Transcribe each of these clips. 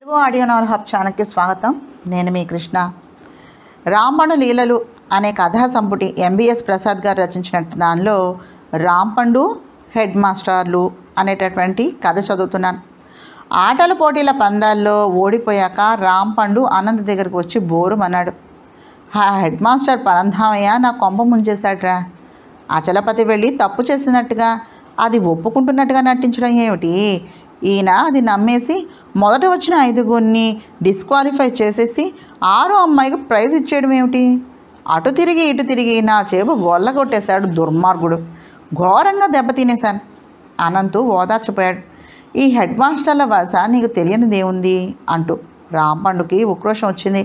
Telugu audio novel hub ఛానల్కి స్వాగతం నేను మీ కృష్ణ రాంపండు లీలలు అనే కథా సంపుటి ఎంబీఎస్ ప్రసాద్ గారు రచించిన దానిలో రాంపండు హెడ్ మాస్టర్లు అనేటటువంటి కథ చదువుతున్నాను ఆటల పోటీల పందాల్లో ఓడిపోయాక రాంపండు ఆనంద్ దగ్గరికి వచ్చి బోరుమన్నాడు ఆ హెడ్ మాస్టర్ పరంధామయ్య నా కొంప ముంచేశాడ్రా అచలపతి వెళ్ళి తప్పు చేసినట్టుగా అది ఒప్పుకుంటున్నట్టుగా నటించడం ఏమిటి ఈయన అది నమ్మేసి మొదట వచ్చిన ఐదుగురిని డిస్క్వాలిఫై చేసేసి ఆరో అమ్మాయికి ప్రైజ్ ఇచ్చేయడం ఏమిటి అటు తిరిగి ఇటు తిరిగి నా చేపు గొల్ల కొట్టేశాడు దుర్మార్గుడు ఘోరంగా దెబ్బతినేశాను అనంతు ఓదార్చిపోయాడు ఈ హెడ్ మాస్టర్ల వరుస నీకు తెలియనిదేముంది అంటూ రాంపండుకి ఉక్రోషం వచ్చింది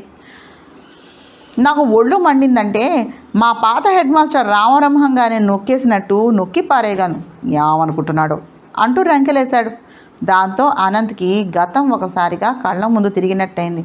నాకు ఒళ్ళు మండిందంటే మా పాత హెడ్ మాస్టర్ రామరమహం గారిని నొక్కేసినట్టు నొక్కి పారేగాను ఏమనుకుంటున్నాడు అంటూ రంకెలేశాడు దాంతో అనంత్కి గతం ఒకసారిగా కళ్ళ ముందు తిరిగినట్టయింది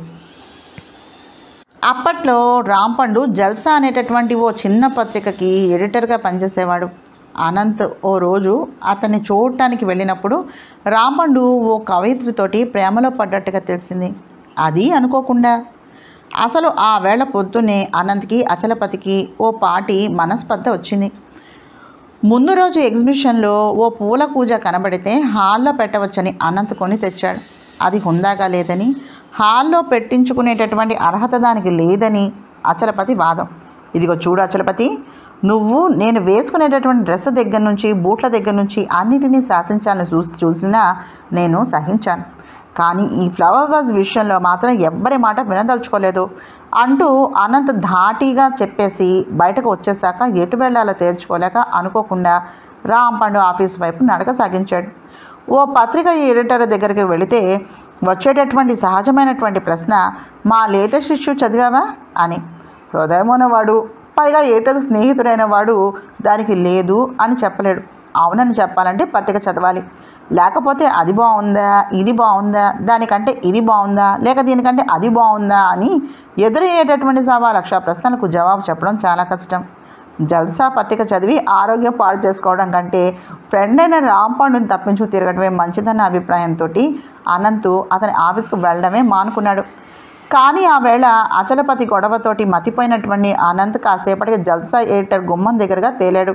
అప్పట్లో రాంపండు జల్సా అనేటటువంటి ఓ చిన్న పత్రికకి ఎడిటర్గా పనిచేసేవాడు అనంత్ ఓ రోజు అతన్ని చూడటానికి వెళ్ళినప్పుడు రాంపండు ఓ కవయిత్రితోటి ప్రేమలో పడ్డట్టుగా తెలిసింది అది అనుకోకుండా అసలు ఆ వేళ పొద్దున్నే అనంత్కి అచలపతికి ఓ పాటి మనస్పర్ధ వచ్చింది ముందు రోజు ఎగ్జిబిషన్లో ఓ పూల కూజ కనబడితే హాల్లో పెట్టవచ్చని అనంత్ కొని తెచ్చాడు అది హుందాగా లేదని హాల్లో పెట్టించుకునేటటువంటి అర్హత దానికి లేదని అచలపతి వాదం ఇదిగో చూడు అచలపతి నువ్వు నేను వేసుకునేటటువంటి డ్రెస్ దగ్గర నుంచి బూట్ల దగ్గర నుంచి అన్నిటినీ శాసించాలని చూసి చూసినా నేను సహించాను కానీ ఈ ఫ్లవర్ వాజ్ విషయంలో మాత్రం ఎవ్వరి మాట వినదలుచుకోలేదు అంటూ అనంత్ ధాటిగా చెప్పేసి బయటకు వచ్చేసాక ఎటు వెళ్ళాలో తేల్చుకోలేక అనుకోకుండా రాంపండు ఆఫీస్ వైపు నడక సాగించాడు ఓ పత్రిక ఎడిటర్ దగ్గరికి వెళితే వచ్చేటటువంటి సహజమైనటువంటి ప్రశ్న మా లేటెస్ట్ ఇష్యూ చదివావా అని హృదయమున్నవాడు పైగా ఏటకు స్నేహితుడైన వాడు దానికి లేదు అని చెప్పలేడు అవునని చెప్పాలంటే పట్టిక చదవాలి లేకపోతే అది బాగుందా ఇది బాగుందా దానికంటే ఇది బాగుందా లేక దీనికంటే అది బాగుందా అని ఎదురయ్యేటటువంటి సవా లక్ష ప్రశ్నలకు జవాబు చెప్పడం చాలా కష్టం జల్సా పట్టిక చదివి ఆరోగ్యం పాడు చేసుకోవడం కంటే ఫ్రెండ్ అయిన రాంపాండుని తప్పించు తిరగడమే మంచిదన్న అభిప్రాయంతో అనంతు అతని ఆఫీస్కు వెళ్ళడమే మానుకున్నాడు కానీ ఆ వేళ అచలపతి గొడవతోటి మతిపోయినటువంటి అనంత్ కాసేపటికి జల్సా ఎడిటర్ గుమ్మం దగ్గరగా తేలాడు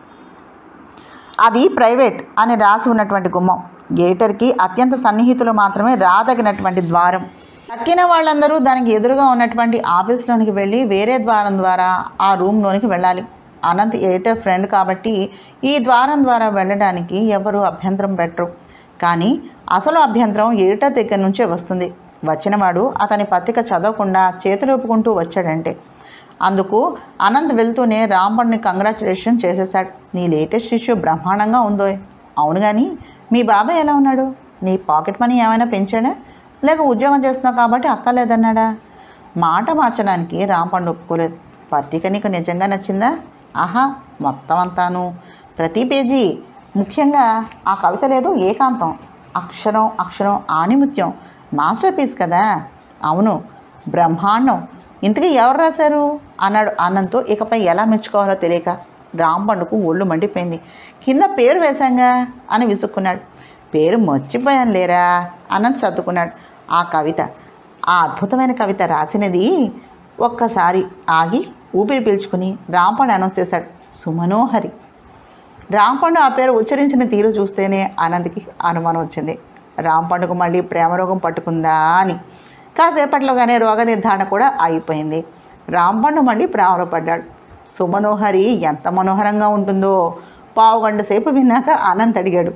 అది ప్రైవేట్ అని రాసి ఉన్నటువంటి గుమ్మం గేటర్కి అత్యంత సన్నిహితులు మాత్రమే రాదగినటువంటి ద్వారం తక్కిన వాళ్ళందరూ దానికి ఎదురుగా ఉన్నటువంటి ఆఫీస్లోనికి వెళ్ళి వేరే ద్వారం ద్వారా ఆ రూమ్లోనికి వెళ్ళాలి అనంత్ ఎడిటర్ ఫ్రెండ్ కాబట్టి ఈ ద్వారం ద్వారా వెళ్ళడానికి ఎవరు అభ్యంతరం పెట్టరు కానీ అసలు అభ్యంతరం ఎడిటర్ దగ్గర నుంచే వస్తుంది వచ్చినవాడు అతని పత్రిక చదవకుండా చేతులు ఊపుకుంటూ వచ్చాడంటే అందుకు అనంత్ వెళ్తూనే రాంపణ్ని కంగ్రాచులేషన్ చేసేశాడు నీ లేటెస్ట్ ఇష్యూ బ్రహ్మాండంగా ఉందో అవును కానీ మీ బాబాయ్ ఎలా ఉన్నాడు నీ పాకెట్ మనీ ఏమైనా పెంచాడా లేక ఉద్యోగం చేస్తున్నావు కాబట్టి అక్కర్లేదన్నాడా మాట మార్చడానికి రాంపండు ఒప్పుకోలేదు పత్రిక నీకు నిజంగా నచ్చిందా ఆహా మొత్తం అంతాను ప్రతి పేజీ ముఖ్యంగా ఆ కవిత లేదు ఏకాంతం అక్షరం అక్షరం ఆణిముత్యం మాస్టర్ పీస్ కదా అవును బ్రహ్మాండం ఇంతకీ ఎవరు రాశారు అన్నాడు ఆనంద్తో ఇకపై ఎలా మెచ్చుకోవాలో తెలియక రాంపండుకు ఒళ్ళు మండిపోయింది కింద పేరు వేశాంగా అని విసుక్కున్నాడు పేరు మర్చిపోయాను లేరా అనంత్ సర్దుకున్నాడు ఆ కవిత ఆ అద్భుతమైన కవిత రాసినది ఒక్కసారి ఆగి ఊపిరి పీల్చుకుని రాంపండు అనౌన్స్ చేశాడు సుమనోహరి రాంపండు ఆ పేరు ఉచ్చరించిన తీరు చూస్తేనే ఆనంద్కి అనుమానం వచ్చింది రాంపండుకు మళ్ళీ ప్రేమరోగం పట్టుకుందా అని కాసేపట్లోగానే రోగ నిర్ధారణ కూడా అయిపోయింది రాంపండు మళ్ళీ ప్రేమలో పడ్డాడు సుమనోహరి ఎంత మనోహరంగా ఉంటుందో పావు గంట సేపు విన్నాక ఆనంద్ అడిగాడు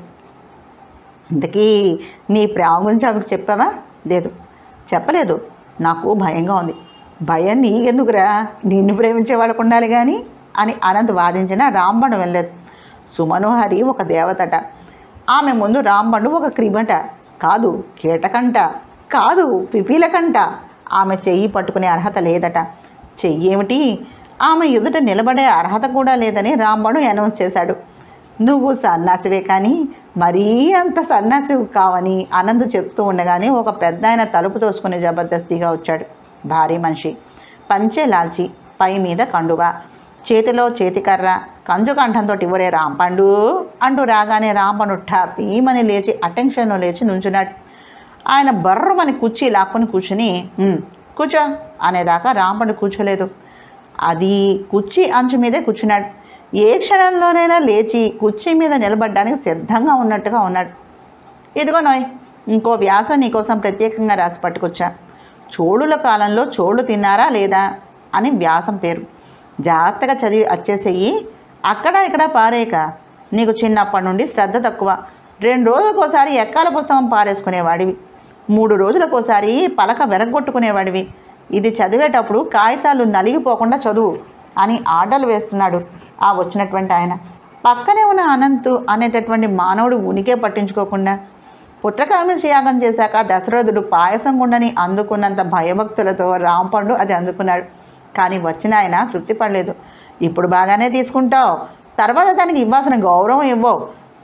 ఇంతకీ నీ ప్రేమ గురించి ఆమెకు చెప్పావా లేదు చెప్పలేదు నాకు భయంగా ఉంది భయం నీకెందుకురా నిన్ను ప్రేమించే వాళ్ళకు ఉండాలి కానీ అని అనంత్ వాదించిన రాంబండు వెళ్ళలేదు సుమనోహరి ఒక దేవతట ఆమె ముందు రాంబండు ఒక క్రిమట కాదు కీటకంట కాదు పిపీలకంట ఆమె చెయ్యి పట్టుకునే అర్హత లేదట చెయ్యి ఏమిటి ఆమె ఎదుట నిలబడే అర్హత కూడా లేదని రాంబడు అనౌన్స్ చేశాడు నువ్వు సన్నాసివే కానీ మరీ అంత సన్నాసివి కావని ఆనంద్ చెప్తూ ఉండగానే ఒక పెద్ద ఆయన తలుపు తోసుకుని జబర్దస్తిగా వచ్చాడు భారీ మనిషి పంచె లాల్చి పై మీద కండుగా చేతిలో చేతికర్ర కంజు కంఠంతో ఇవ్వరే రాంపండు అంటూ రాగానే రాంపండు ఠపీమని లేచి అటెన్షన్లో లేచి నుంచున్నాడు ఆయన బర్రమని కుర్చీ లాక్కొని కూర్చుని "ఉమ్, కూర్చో అనేదాకా రాంపండు కూర్చోలేదు అది కుర్చీ అంచు మీదే కూర్చున్నాడు ఏ క్షణంలోనైనా లేచి కుర్చీ మీద నిలబడడానికి సిద్ధంగా ఉన్నట్టుగా ఉన్నాడు ఇదిగో నోయ్ ఇంకో వ్యాసం నీకోసం ప్రత్యేకంగా రాసి పట్టుకొచ్చా చోళుల కాలంలో చోళ్ళు తిన్నారా లేదా అని వ్యాసం పేరు జాగ్రత్తగా చదివి వచ్చేసేయి అక్కడ ఇక్కడ పారేయక నీకు చిన్నప్పటి నుండి శ్రద్ధ తక్కువ రెండు రోజులకోసారి ఎక్కాల పుస్తకం పారేసుకునేవాడివి మూడు రోజులకోసారి పలక వెరగొట్టుకునేవాడివి ఇది చదివేటప్పుడు కాగితాలు నలిగిపోకుండా చదువు అని ఆర్డర్లు వేస్తున్నాడు ఆ వచ్చినటువంటి ఆయన పక్కనే ఉన్న అనంతు అనేటటువంటి మానవుడు ఉనికే పట్టించుకోకుండా పుత్రకామేశ యాగం చేశాక దశరథుడు పాయసం గుండని అందుకున్నంత భయభక్తులతో రాంపండు అది అందుకున్నాడు కానీ వచ్చిన ఆయన తృప్తి పడలేదు ఇప్పుడు బాగానే తీసుకుంటావు తర్వాత దానికి ఇవ్వాల్సిన గౌరవం ఇవ్వవు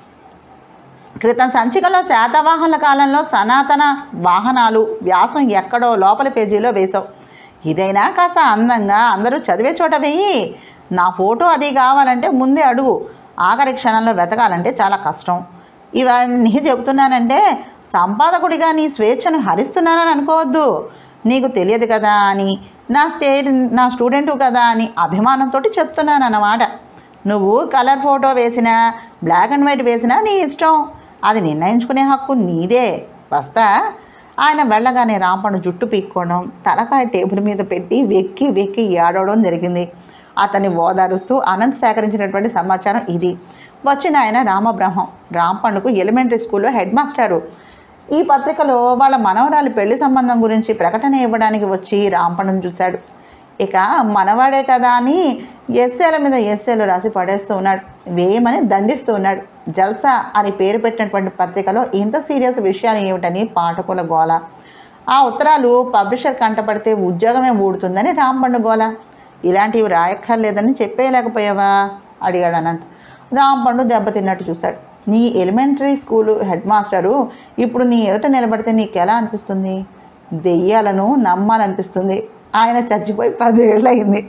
క్రితం సంచికలో శాతవాహనుల కాలంలో సనాతన వాహనాలు వ్యాసం ఎక్కడో లోపలి పేజీలో వేశావు ఇదైనా కాస్త అందంగా అందరూ చదివే చోట వెయ్యి నా ఫోటో అది కావాలంటే ముందే అడుగు ఆఖరి క్షణంలో వెతకాలంటే చాలా కష్టం ఇవన్నీ చెబుతున్నానంటే సంపాదకుడిగా నీ స్వేచ్ఛను హరిస్తున్నానని అనుకోవద్దు నీకు తెలియదు కదా అని నా స్టే నా స్టూడెంటు కదా అని అభిమానంతో చెప్తున్నాను అన్నమాట నువ్వు కలర్ ఫోటో వేసినా బ్లాక్ అండ్ వైట్ వేసినా నీ ఇష్టం అది నిర్ణయించుకునే హక్కు నీదే వస్తా ఆయన వెళ్ళగానే రాంపండు జుట్టు పీక్కోవడం తలకాయ టేబుల్ మీద పెట్టి వెక్కి వెక్కి ఏడవడం జరిగింది అతన్ని ఓదారుస్తూ అనంత్ సేకరించినటువంటి సమాచారం ఇది వచ్చిన ఆయన రామబ్రహ్మం రాంపండుకు ఎలిమెంటరీ స్కూల్లో హెడ్ మాస్టారు ఈ పత్రికలో వాళ్ళ మనవరాలి పెళ్లి సంబంధం గురించి ప్రకటన ఇవ్వడానికి వచ్చి రాంపండును చూశాడు ఇక మనవాడే కదా అని ఎస్ఏల మీద ఎస్ఏలు రాసి పడేస్తూ ఉన్నాడు వేయమని దండిస్తూ ఉన్నాడు జల్సా అని పేరు పెట్టినటువంటి పత్రికలో ఇంత సీరియస్ విషయాలు ఏమిటని పాఠకుల గోల ఆ ఉత్తరాలు పబ్లిషర్ కంటపడితే ఉద్యోగమే ఊడుతుందని రాంపండు గోల ఇలాంటివి రాయక్కర్లేదని చెప్పేయలేకపోయావా అడిగాడు అనంత్ రాంపండు దెబ్బతిన్నట్టు చూశాడు నీ ఎలిమెంటరీ స్కూలు హెడ్ మాస్టరు ఇప్పుడు నీ ఎదుట నిలబడితే నీకు ఎలా అనిపిస్తుంది దెయ్యాలను నమ్మాలనిపిస్తుంది ఆయన చచ్చిపోయి పదేళ్ళు అయింది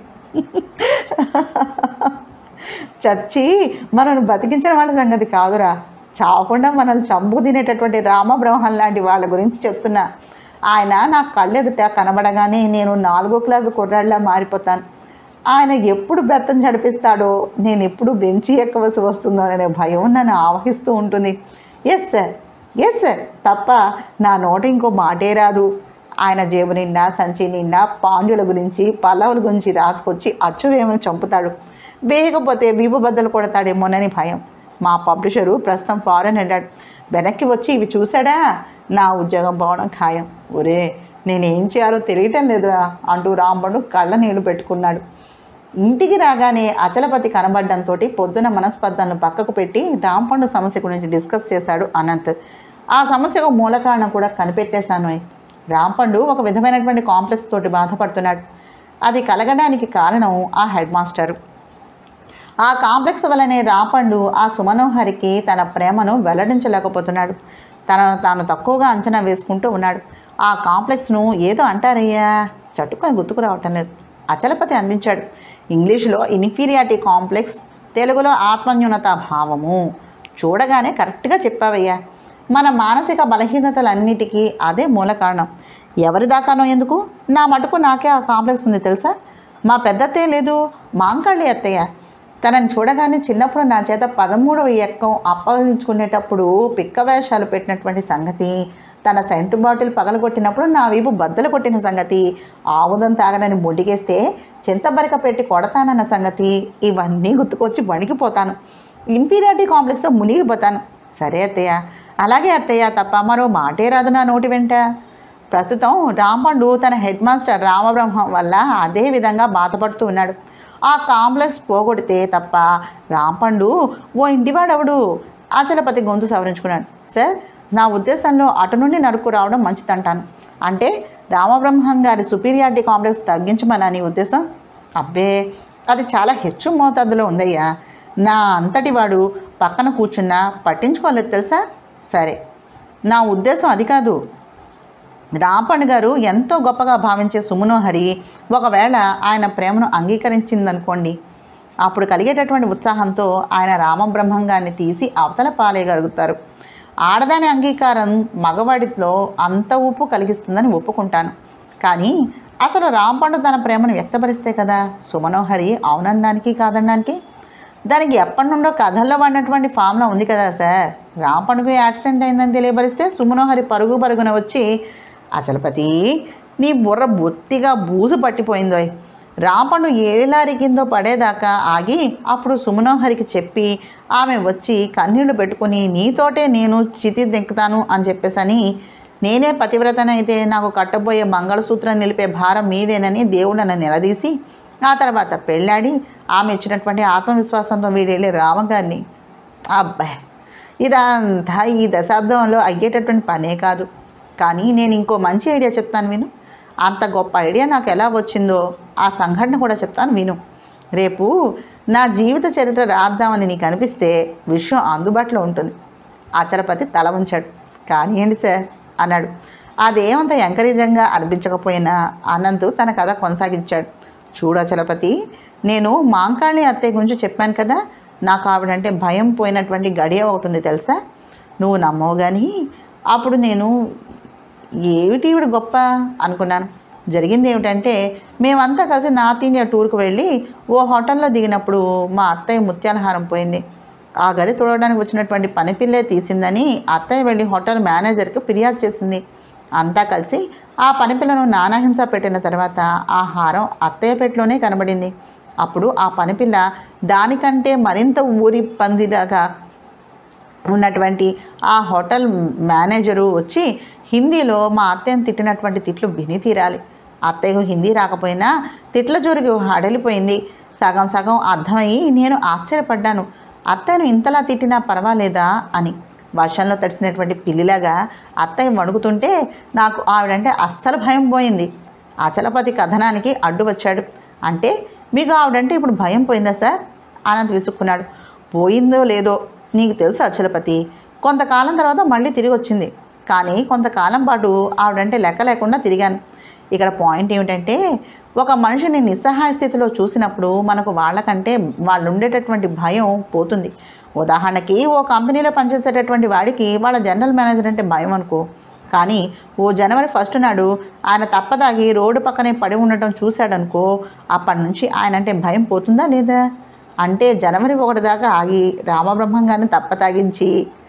చచ్చి మనల్ని బతికించిన వాళ్ళ సంగతి కాదురా చావకుండా మనల్ని చంపు తినేటటువంటి రామబ్రహ్మం లాంటి వాళ్ళ గురించి చెప్తున్నా ఆయన నా కళ్ళెదుట కనబడగానే నేను నాలుగో క్లాసు కుర్రాడిలా మారిపోతాను ఆయన ఎప్పుడు బెత్తం జడిపిస్తాడో నేను ఎప్పుడు బెంచి ఎక్కవలసి వస్తుందో అనే భయం నన్ను ఆవహిస్తూ ఉంటుంది ఎస్ సార్ ఎస్ సార్ తప్ప నా నోట ఇంకో మాటే రాదు ఆయన జేబు నిండా సంచి నిండా పాండ్యుల గురించి పల్లవుల గురించి రాసుకొచ్చి అచ్చువేమని చంపుతాడు వేయకపోతే వీపు బద్దలు కొడతాడేమోనని భయం మా పబ్లిషరు ప్రస్తుతం ఫారెన్ వెళ్ళాడు వెనక్కి వచ్చి ఇవి చూశాడా నా ఉద్యోగం పోవడం ఖాయం ఒరే నేనేం చేయాలో తెలియటం లేదురా అంటూ రాంబడు కళ్ళ నీళ్లు పెట్టుకున్నాడు ఇంటికి రాగానే అచలపతి కనబడడంతో పొద్దున మనస్పర్ధలను పక్కకు పెట్టి రాంపండు సమస్య గురించి డిస్కస్ చేశాడు అనంత్ ఆ సమస్యకు మూల కారణం కూడా కనిపెట్టేశాను రాంపండు ఒక విధమైనటువంటి కాంప్లెక్స్ తోటి బాధపడుతున్నాడు అది కలగడానికి కారణం ఆ హెడ్ మాస్టరు ఆ కాంప్లెక్స్ వల్లనే రాపండు ఆ సుమనోహరికి తన ప్రేమను వెల్లడించలేకపోతున్నాడు తనను తాను తక్కువగా అంచనా వేసుకుంటూ ఉన్నాడు ఆ కాంప్లెక్స్ను ఏదో అంటారయ్యా చట్టుకొని గుర్తుకు రావటం లేదు అచలపతి అందించాడు ఇంగ్లీషులో ఇన్ఫీరియారిటీ కాంప్లెక్స్ తెలుగులో ఆత్మన్యూనత భావము చూడగానే కరెక్ట్గా చెప్పావయ్యా మన మానసిక బలహీనతలన్నిటికీ అదే మూల కారణం ఎవరి దాకానో ఎందుకు నా మటుకు నాకే ఆ కాంప్లెక్స్ ఉంది తెలుసా మా పెద్దతే లేదు మాంకాళి అత్తయ్య తనని చూడగానే చిన్నప్పుడు నా చేత పదమూడవ ఎక్కం అప్పగించుకునేటప్పుడు పిక్క వేషాలు పెట్టినటువంటి సంగతి తన సెంటు బాటిల్ పగలగొట్టినప్పుడు నా వీపు బద్దలు కొట్టిన సంగతి ఆముదం తాగనని మొండిగేస్తే చింతబరిక పెట్టి కొడతానన్న సంగతి ఇవన్నీ గుర్తుకొచ్చి వణికిపోతాను ఇన్ఫీరియారిటీ కాంప్లెక్స్లో మునిగిపోతాను సరే అత్తయ్య అలాగే అత్తయ్య తప్ప మరో మాటే రాదు నా నోటి వెంట ప్రస్తుతం రాంపండు తన హెడ్ మాస్టర్ రామబ్రహ్మం వల్ల అదే విధంగా బాధపడుతూ ఉన్నాడు ఆ కాంప్లెక్స్ పోగొడితే తప్ప రాంపండు ఓ ఇంటివాడవుడు ఆచలపతి గొంతు సవరించుకున్నాడు సార్ నా ఉద్దేశంలో అటు నుండి నడుకు రావడం మంచిదంటాను అంటే రామబ్రహ్మం గారి సుపీరియారిటీ కాంప్లెక్స్ తగ్గించమని నీ ఉద్దేశం అబ్బే అది చాలా హెచ్చు మోతాదులో ఉందయ్యా నా అంతటి వాడు పక్కన కూర్చున్నా పట్టించుకోలేదు తెలుసా సరే నా ఉద్దేశం అది కాదు రాంపణ్ గారు ఎంతో గొప్పగా భావించే సుమనోహరి ఒకవేళ ఆయన ప్రేమను అంగీకరించిందనుకోండి అప్పుడు కలిగేటటువంటి ఉత్సాహంతో ఆయన రామబ్రహ్మం గారిని తీసి అవతల పాలేయగలుగుతారు ఆడదాని అంగీకారం మగవాడిలో అంత ఉప్పు కలిగిస్తుందని ఒప్పుకుంటాను కానీ అసలు రాంపండు తన ప్రేమను వ్యక్తపరిస్తే కదా సుమనోహరి అవునడానికి కాదనడానికి దానికి ఎప్పటి నుండో కథల్లో పడినటువంటి ఫామ్లో ఉంది కదా సార్ రాంపండుకు యాక్సిడెంట్ అయిందని తెలియబరిస్తే సుమనోహరి పరుగు పరుగున వచ్చి అచలపతి నీ బుర్ర బొత్తిగా బూజు పట్టిపోయిందోయ్ రాంపండు ఏలారి కిందో పడేదాకా ఆగి అప్పుడు సుమనోహరికి చెప్పి ఆమె వచ్చి కన్నీళ్లు పెట్టుకుని నీతోటే నేను చితి దింకుతాను అని చెప్పేసని నేనే పతివ్రతనైతే నాకు కట్టబోయే మంగళసూత్రం నిలిపే భారం మీదేనని దేవుడు నన్ను నిలదీసి ఆ తర్వాత పెళ్ళాడి ఆమె ఇచ్చినటువంటి ఆత్మవిశ్వాసంతో వీడెళ్ళి రామగారిని అబ్బాయి ఇదంతా ఈ దశాబ్దంలో అయ్యేటటువంటి పనే కాదు కానీ నేను ఇంకో మంచి ఐడియా చెప్తాను విను అంత గొప్ప ఐడియా నాకు ఎలా వచ్చిందో ఆ సంఘటన కూడా చెప్తాను విను రేపు నా జీవిత చరిత్ర రాద్దామని నీకు అనిపిస్తే విషయం అందుబాటులో ఉంటుంది ఆచలపతి తల ఉంచాడు కానివ్వండి సార్ అన్నాడు అదేమంత ఎంకరేజింగ్గా అనిపించకపోయినా అనంత్ తన కథ కొనసాగించాడు చూడు అచలపతి నేను మాంకాళి అత్తయ్య గురించి చెప్పాను కదా నాకు ఆవిడంటే భయం పోయినటువంటి గడియ ఒకటి ఉంది తెలుసా నువ్వు నమ్మవు కానీ అప్పుడు నేను ఏమిటి ఈవిడ గొప్ప అనుకున్నాను జరిగింది ఏమిటంటే మేమంతా కలిసి నార్త్ ఇండియా టూర్కి వెళ్ళి ఓ హోటల్లో దిగినప్పుడు మా అత్తయ్య ముత్యాలహారం పోయింది ఆ గది తుడవడానికి వచ్చినటువంటి పని పిల్లే తీసిందని అత్తయ్య వెళ్ళి హోటల్ మేనేజర్కి ఫిర్యాదు చేసింది అంతా కలిసి ఆ పని పిల్లను నానాహింస పెట్టిన తర్వాత ఆ హారం అత్తయ్య పెట్టులోనే కనబడింది అప్పుడు ఆ పనిపిల్ల దానికంటే మరింత ఊరి పందిలాగా ఉన్నటువంటి ఆ హోటల్ మేనేజరు వచ్చి హిందీలో మా అత్తయ్యను తిట్టినటువంటి తిట్లు విని తీరాలి అత్తయ్యకు హిందీ రాకపోయినా తిట్ల జోరికి హడలిపోయింది సగం సగం అర్థమయ్యి నేను ఆశ్చర్యపడ్డాను అత్తయ్యను ఇంతలా తిట్టినా పర్వాలేదా అని వర్షంలో తడిసినటువంటి పిల్లిలాగా అత్తయ్య వణుకుతుంటే నాకు ఆవిడంటే అస్సలు భయం పోయింది అచలపతి కథనానికి అడ్డు వచ్చాడు అంటే మీకు ఆవిడంటే ఇప్పుడు భయం పోయిందా సార్ అనంత్ విసుక్కున్నాడు పోయిందో లేదో నీకు తెలుసు అచలపతి కొంతకాలం తర్వాత మళ్ళీ తిరిగి వచ్చింది కానీ కొంతకాలం పాటు ఆవిడంటే లెక్క లేకుండా తిరిగాను ఇక్కడ పాయింట్ ఏమిటంటే ఒక మనిషిని నిస్సహాయ స్థితిలో చూసినప్పుడు మనకు వాళ్ళకంటే వాళ్ళు ఉండేటటువంటి భయం పోతుంది ఉదాహరణకి ఓ కంపెనీలో పనిచేసేటటువంటి వాడికి వాళ్ళ జనరల్ మేనేజర్ అంటే భయం అనుకో కానీ ఓ జనవరి ఫస్ట్ నాడు ఆయన తప్పదాగి రోడ్డు పక్కనే పడి ఉండటం చూశాడనుకో అప్పటి నుంచి ఆయన అంటే భయం పోతుందా లేదా అంటే జనవరి ఒకటి దాకా ఆగి రామబ్రహ్మం గారిని తప్పతాగించి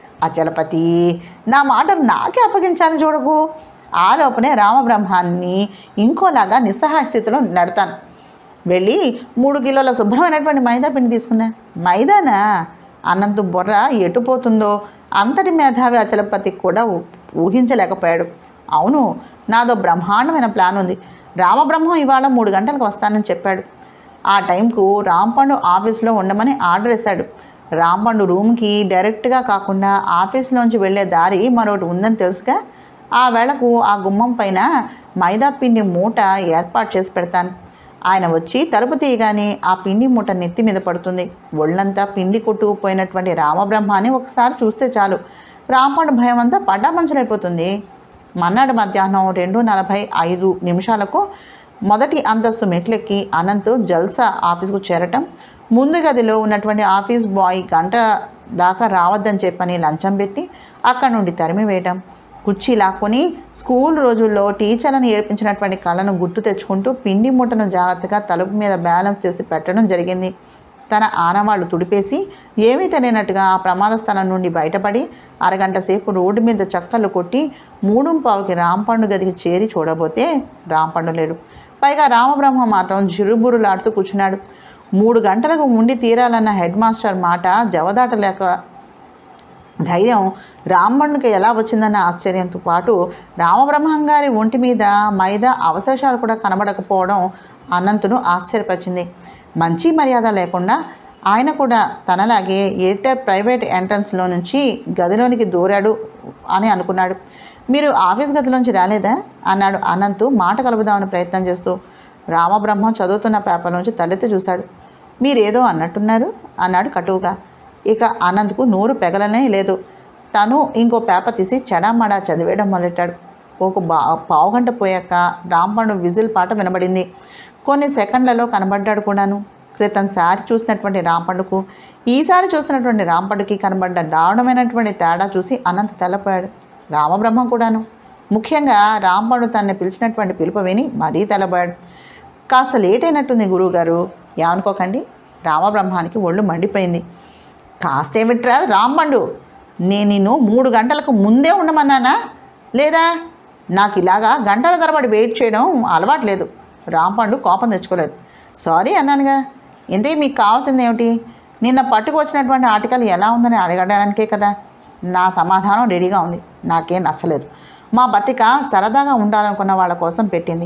అచలపతి నా మాట నాకే అప్పగించాలని చూడకు ఆ లోపనే రామబ్రహ్మాన్ని ఇంకోలాగా నిస్సహాయ స్థితిలో నడతాను వెళ్ళి మూడు కిలోల శుభ్రమైనటువంటి మైదా పిండి తీసుకున్నా మైదానా అన్నంత బుర్ర ఎటుపోతుందో అంతటి మేధావి అచలపతికి కూడా ఊ- ఊహించలేకపోయాడు అవును నాదో బ్రహ్మాండమైన ప్లాన్ ఉంది రామబ్రహ్మం ఇవాళ మూడు గంటలకు వస్తానని చెప్పాడు ఆ టైంకు రాంపండు ఆఫీస్లో ఉండమని ఆర్డర్ ఇస్తాడు రాంపండు రూమ్కి డైరెక్ట్గా కాకుండా ఆఫీస్లోంచి వెళ్ళే దారి మరొకటి ఉందని తెలుసుగా ఆ వేళకు ఆ గుమ్మం పైన మైదా పిండి మూట ఏర్పాటు చేసి పెడతాను ఆయన వచ్చి తలుపు తీయగానే ఆ పిండి మూట నెత్తి మీద పడుతుంది ఒళ్ళంతా పిండి కొట్టుకుపోయినటువంటి రామబ్రహ్మాన్ని ఒకసారి చూస్తే చాలు రాంపండు భయం అంతా పడ్డాపంచలైపోతుంది మన్నాడు మధ్యాహ్నం రెండు నలభై ఐదు నిమిషాలకు మొదటి అంతస్తు మెట్లెక్కి అనంత్ జల్సా ఆఫీస్కు చేరటం ముందు గదిలో ఉన్నటువంటి ఆఫీస్ బాయ్ గంట దాకా రావద్దని చెప్పని లంచం పెట్టి అక్కడి నుండి తరిమి వేయటం కుర్చీ లాక్కొని స్కూల్ రోజుల్లో టీచర్లను ఏర్పించినటువంటి కళను గుర్తు తెచ్చుకుంటూ పిండి మూటను జాగ్రత్తగా తలుపు మీద బ్యాలెన్స్ చేసి పెట్టడం జరిగింది తన ఆనవాళ్లు తుడిపేసి ఏమీ తెలియనట్టుగా ఆ ప్రమాద స్థలం నుండి బయటపడి అరగంట సేపు రోడ్డు మీద చక్కర్లు కొట్టి మూడు పావుకి రాంపండు గదికి చేరి చూడబోతే రాంపండు లేడు పైగా రామబ్రహ్మ మాత్రం జిరుబురులాడుతూ కూర్చున్నాడు మూడు గంటలకు ఉండి తీరాలన్న హెడ్ మాస్టర్ మాట జవదాటలేక ధైర్యం రామబండుకి ఎలా వచ్చిందన్న ఆశ్చర్యంతో పాటు రామబ్రహ్మం గారి ఒంటి మీద మైదా అవశేషాలు కూడా కనబడకపోవడం అనంతును ఆశ్చర్యపరిచింది మంచి మర్యాద లేకుండా ఆయన కూడా తనలాగే ఎయిర్టెల్ ప్రైవేట్ ఎంట్రన్స్లో నుంచి గదిలోనికి దూరాడు అని అనుకున్నాడు మీరు ఆఫీస్ గదిలోంచి రాలేదా అన్నాడు అనంత్ మాట కలుపుదామని ప్రయత్నం చేస్తూ రామబ్రహ్మం చదువుతున్న పేపర్ నుంచి తలెత్తి చూశాడు మీరేదో అన్నట్టున్నారు అన్నాడు కటువుగా ఇక అనంత్కు నోరు పెగలనే లేదు తను ఇంకో పేపర్ తీసి చెడామడా చదివేయడం మొదలెట్టాడు ఒక బా పావుగంట పోయాక రాంపండు విజిల్ పాట వినబడింది కొన్ని సెకండ్లలో కనబడ్డాడు కూడాను క్రితంసారి చూసినటువంటి రాంపండుకు ఈసారి చూసినటువంటి రాంపండుకి కనబడ్డ దారుణమైనటువంటి తేడా చూసి అనంత తెల్లపోయాడు రామబ్రహ్మ కూడాను ముఖ్యంగా రాంపండు తనని పిలిచినటువంటి పిలుపు విని మరీ తెల్లబోయాడు కాస్త లేట్ అయినట్టుంది గురువుగారు ఏమనుకోకండి రామబ్రహ్మానికి ఒళ్ళు మండిపోయింది కాస్తేమిట్రా రాంబండు నేను నిన్ను మూడు గంటలకు ముందే ఉండమన్నానా లేదా నాకు ఇలాగా గంటల తరబడి వెయిట్ చేయడం అలవాట్లేదు రాంపండు కోపం తెచ్చుకోలేదు సారీ అన్నానుగా ఇంతకీ మీకు కావాల్సింది ఏమిటి నిన్న పట్టుకొచ్చినటువంటి ఆర్టికల్ ఎలా ఉందని అడగడానికే కదా నా సమాధానం రెడీగా ఉంది నాకేం నచ్చలేదు మా బతిక సరదాగా ఉండాలనుకున్న వాళ్ళ కోసం పెట్టింది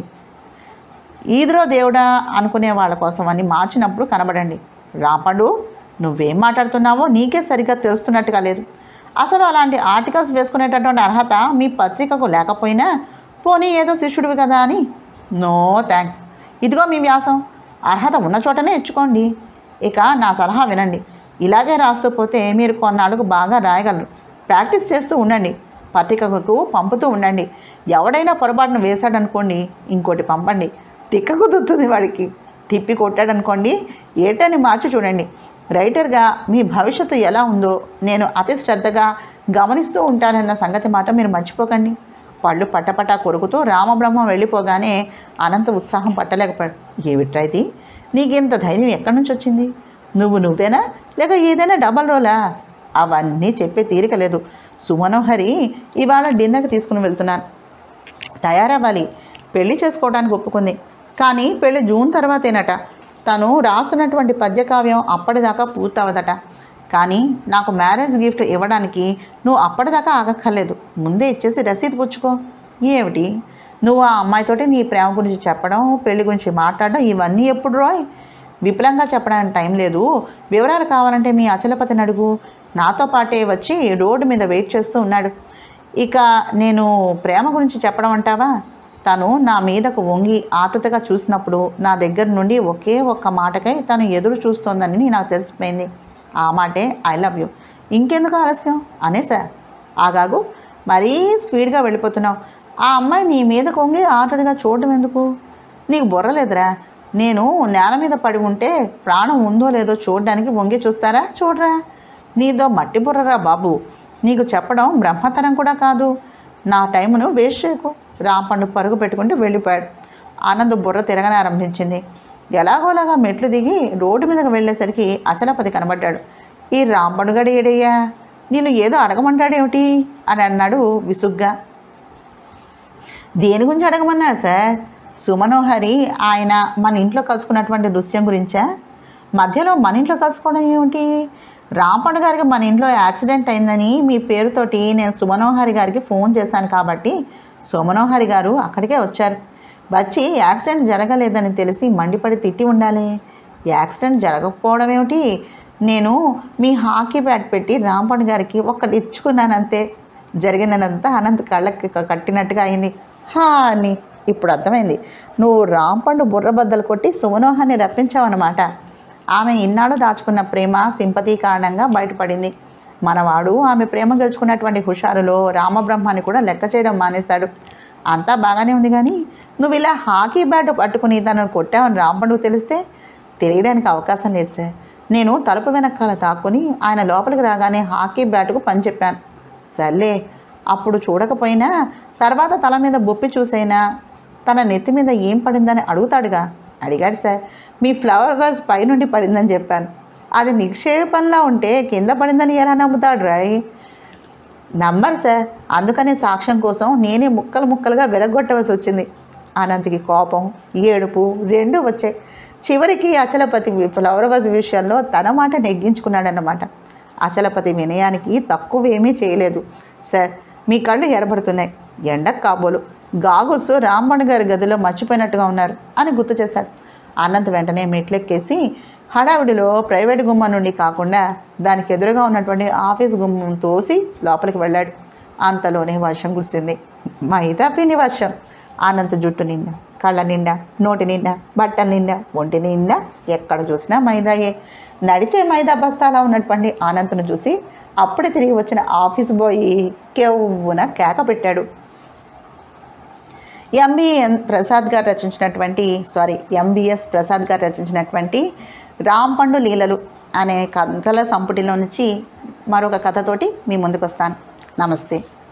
ఈదురో దేవుడా అనుకునే వాళ్ళ కోసం అని మార్చినప్పుడు కనబడండి రాపడు నువ్వేం మాట్లాడుతున్నావో నీకే సరిగ్గా తెలుస్తున్నట్టుగా లేదు అసలు అలాంటి ఆర్టికల్స్ వేసుకునేటటువంటి అర్హత మీ పత్రికకు లేకపోయినా పోనీ ఏదో శిష్యుడివి కదా అని నో థ్యాంక్స్ ఇదిగో మీ వ్యాసం అర్హత ఉన్న చోటనే ఇచ్చుకోండి ఇక నా సలహా వినండి ఇలాగే రాస్తూ పోతే మీరు కొన్నాళ్ళకు బాగా రాయగలరు ప్రాక్టీస్ చేస్తూ ఉండండి పత్రికకు పంపుతూ ఉండండి ఎవడైనా పొరపాటును వేశాడనుకోండి ఇంకోటి పంపండి తిక్క కుదురుతుంది వాడికి తిప్పి కొట్టాడనుకోండి ఏటని మార్చి చూడండి రైటర్గా మీ భవిష్యత్తు ఎలా ఉందో నేను అతి శ్రద్ధగా గమనిస్తూ ఉంటానన్న సంగతి మాత్రం మీరు మర్చిపోకండి పళ్ళు పట్టపట్టా కొరుకుతూ రామబ్రహ్మ వెళ్ళిపోగానే అనంత ఉత్సాహం పట్టలేకపోయాడు ఏమిట్రా ఇది నీకింత ధైర్యం ఎక్కడి నుంచి వచ్చింది నువ్వు నువ్వేనా లేక ఏదైనా డబల్ రోలా అవన్నీ చెప్పే తీరిక లేదు సుమనోహరి ఇవాళ డిన్నర్కి తీసుకుని వెళ్తున్నాను తయారవ్వాలి పెళ్లి చేసుకోవడానికి ఒప్పుకుంది కానీ పెళ్లి జూన్ తర్వాతేనట తను రాస్తున్నటువంటి పద్యకావ్యం అప్పటిదాకా పూర్తవదట కానీ నాకు మ్యారేజ్ గిఫ్ట్ ఇవ్వడానికి నువ్వు అప్పటిదాకా ఆగక్కర్లేదు ముందే ఇచ్చేసి రసీదు పుచ్చుకో ఏమిటి నువ్వు ఆ అమ్మాయితోటి నీ ప్రేమ గురించి చెప్పడం పెళ్లి గురించి మాట్లాడడం ఇవన్నీ ఎప్పుడు రాయ్ విపులంగా చెప్పడానికి టైం లేదు వివరాలు కావాలంటే మీ అచలపతిని అడుగు నాతో పాటే వచ్చి రోడ్డు మీద వెయిట్ చేస్తూ ఉన్నాడు ఇక నేను ప్రేమ గురించి చెప్పడం అంటావా తను నా మీదకు వంగి ఆతృతగా చూసినప్పుడు నా దగ్గర నుండి ఒకే ఒక్క మాటకై తను ఎదురు చూస్తోందని నాకు తెలిసిపోయింది ఆ మాటే ఐ లవ్ యూ ఇంకెందుకు ఆలస్యం అనేసా ఆగాగు మరీ స్పీడ్గా వెళ్ళిపోతున్నావు ఆ అమ్మాయి నీ మీదకు వంగి ఆతృతగా చూడడం ఎందుకు నీకు బుర్రలేదురా నేను నేల మీద పడి ఉంటే ప్రాణం ఉందో లేదో చూడడానికి వంగి చూస్తారా చూడరా నీదో మట్టి బుర్రరా బాబు నీకు చెప్పడం బ్రహ్మతరం కూడా కాదు నా టైమును వేస్ట్ చేయకు రాంపండు పరుగు పెట్టుకుంటూ వెళ్ళిపోయాడు ఆనంద్ బుర్ర తిరగనారంభించింది ఎలాగోలాగా మెట్లు దిగి రోడ్డు మీదకి వెళ్ళేసరికి అచలపతి కనబడ్డాడు ఈ రాంపండు గడి ఏడయ్యా నేను ఏదో అడగమంటాడేమిటి అని అన్నాడు విసుగ్గా దేని గురించి అడగమన్నా సార్ సుమనోహరి ఆయన మన ఇంట్లో కలుసుకున్నటువంటి దృశ్యం గురించా మధ్యలో మన ఇంట్లో కలుసుకోవడం ఏమిటి రాంపండు గారికి మన ఇంట్లో యాక్సిడెంట్ అయిందని మీ పేరుతోటి నేను సుమనోహరి గారికి ఫోన్ చేశాను కాబట్టి సుమనోహరి గారు అక్కడికే వచ్చారు వచ్చి యాక్సిడెంట్ జరగలేదని తెలిసి మండిపడి తిట్టి ఉండాలి యాక్సిడెంట్ జరగకపోవడం ఏమిటి నేను మీ హాకీ బ్యాట్ పెట్టి రాంపండు గారికి ఒక్కటి ఇచ్చుకున్నానంతే జరిగినదంతా అనంత్ కళ్ళకి క- కట్టినట్టుగా అయింది హా అని ఇప్పుడు అర్థమైంది నువ్వు రాంపండు బుర్రబద్దలు కొట్టి సుమనోహాన్ని రప్పించావన్నమాట ఆమె ఇన్నాళ్ళు దాచుకున్న ప్రేమ సింపతి కారణంగా బయటపడింది మనవాడు ఆమె ప్రేమ గెలుచుకున్నటువంటి హుషారులో రామబ్రహ్మాన్ని కూడా లెక్క చేయడం మానేశాడు అంతా బాగానే ఉంది కానీ నువ్వు ఇలా హాకీ బ్యాట్ పట్టుకుని తనను కొట్టావని రాంపండుకు తెలిస్తే తెలియడానికి అవకాశం లేదు సార్ నేను తలుపు వెనకాల తాక్కుని ఆయన లోపలికి రాగానే హాకీ బ్యాట్కు పని చెప్పాను సర్లే అప్పుడు చూడకపోయినా తర్వాత తల మీద బొప్పి చూసైనా తన నెత్తి మీద ఏం పడిందని అడుగుతాడుగా అడిగాడు సార్ మీ ఫ్లవర్ వాజ్ పైనుండి పడిందని చెప్పాను అది నిక్షేపంలా ఉంటే కింద పడిందని ఎలా నమ్ముతాడు రాయ్ నమ్మరు సార్ అందుకనే సాక్ష్యం కోసం నేనే ముక్కలు ముక్కలుగా విరగొట్టవలసి వచ్చింది అనంతకి కోపం ఏడుపు రెండూ వచ్చాయి చివరికి అచలపతి ఫ్లవర్ వాజ్ విషయంలో తన మాట నెగ్గించుకున్నాడన్నమాట అచలపతి వినయానికి తక్కువేమీ చేయలేదు సార్ మీ కళ్ళు ఎరబడుతున్నాయి ఎండకు కాబోలు గాగుసు రాంబణ్ గారి గదిలో మర్చిపోయినట్టుగా ఉన్నారు అని గుర్తు చేశాడు అనంత్ వెంటనే మెట్లెక్కేసి హడావిడిలో ప్రైవేట్ గుమ్మం నుండి కాకుండా దానికి ఎదురుగా ఉన్నటువంటి ఆఫీస్ గుమ్మం తోసి లోపలికి వెళ్ళాడు అంతలోనే వర్షం కురిసింది మైదా పిండి వర్షం అనంత జుట్టు నిండా కళ్ళ నిండా నోటి నిండా బట్టల నిండా ఒంటి నిండా ఎక్కడ చూసినా మైదాయే నడిచే మైదా బస్తాలా ఉన్నటువంటి అనంతను చూసి అప్పుడే తిరిగి వచ్చిన ఆఫీస్ బాయ్ కెవ్వున కేక పెట్టాడు ఎంబీఎన్ ప్రసాద్ గారు రచించినటువంటి సారీ ఎంబీఎస్ ప్రసాద్ గారు రచించినటువంటి రాంపండు లీలలు అనే కథల సంపుటిలో నుంచి మరొక కథతోటి మీ ముందుకు వస్తాను నమస్తే